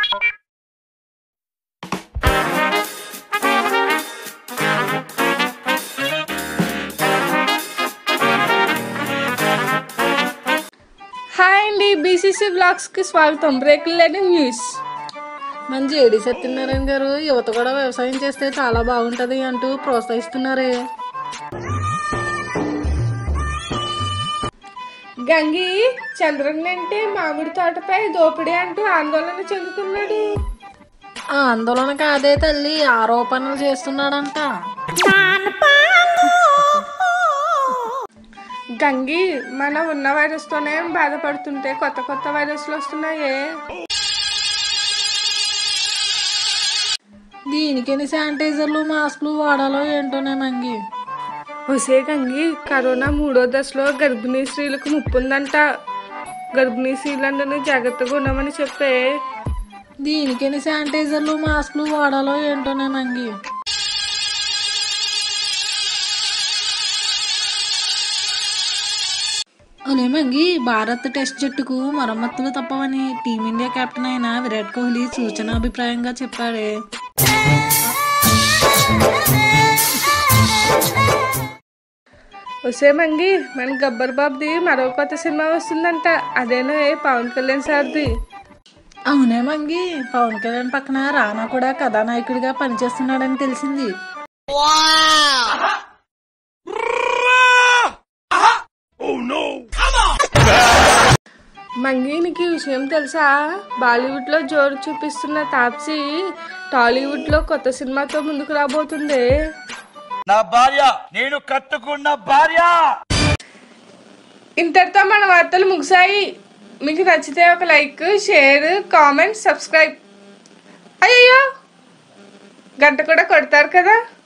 hi అండి BCC బ్లాగ్స్కి స్వాగతం breaking లేని న్యూస్ మన జేడి సత్యనారాయణ గారు యువత కూడా వ్యవసాయం చేస్తే చాలా బాగుంటది అంటూ ప్రోత్సహిస్తున్నారే గంగి చంద్రన్ అంటే మామిడి తోటపై దోపిడీ అంటూ ఆందోళన చెందుతున్నాడు ఆ ఆందోళన కాదే తల్లి ఆరోపణలు చేస్తున్నాడంట గంగి మన ఉన్న వైరస్ తోనే బాధపడుతుంటే కొత్త కొత్త వైరస్లు వస్తున్నాయే దీనికని శానిటైజర్లు మాస్కులు వాడాలో ఏంటోనే మంగి ఒసే గంగి కరోనా మూడో దశలో గర్భిణీ స్త్రీలకు ముప్పు ఉందంట గర్భిణీ స్త్రీలందరినీ జాగ్రత్తగా ఉండమని చెప్పే దీనికని శానిటైజర్లు మాస్కులు వాడాలో ఏంటోనే మంగి అలే మంగి భారత్ టెస్ట్ జట్టుకు మరమ్మతులు తప్పవని టీమిండియా కెప్టెన్ అయిన విరాట్ కోహ్లీ సూచనాభిప్రాయంగా చెప్పాడే వసే మంగి మన గబ్బర్ బాబ్ది మరో కొత్త సినిమా వస్తుందంట అదేనా ఏ పవన్ కళ్యాణ్ సార్ది అవునే మంగి పవన్ కళ్యాణ్ పక్కన రానా కూడా కథానాయకుడిగా పనిచేస్తున్నాడని తెలిసింది మంగి నీకు ఈ విషయం తెలుసా బాలీవుడ్ లో జోరు చూపిస్తున్న తాప్సీ టాలీవుడ్ లో కొత్త సినిమాతో ముందుకు రాబోతుంది నా భార్య నేను కట్టుకున్న భార్య ఇంతటితో మన వార్తలు ముగిసాయి మీకు నచ్చితే ఒక లైక్ షేర్ కామెంట్ సబ్స్క్రైబ్ అయ్యో గంట కూడా కొడతారు కదా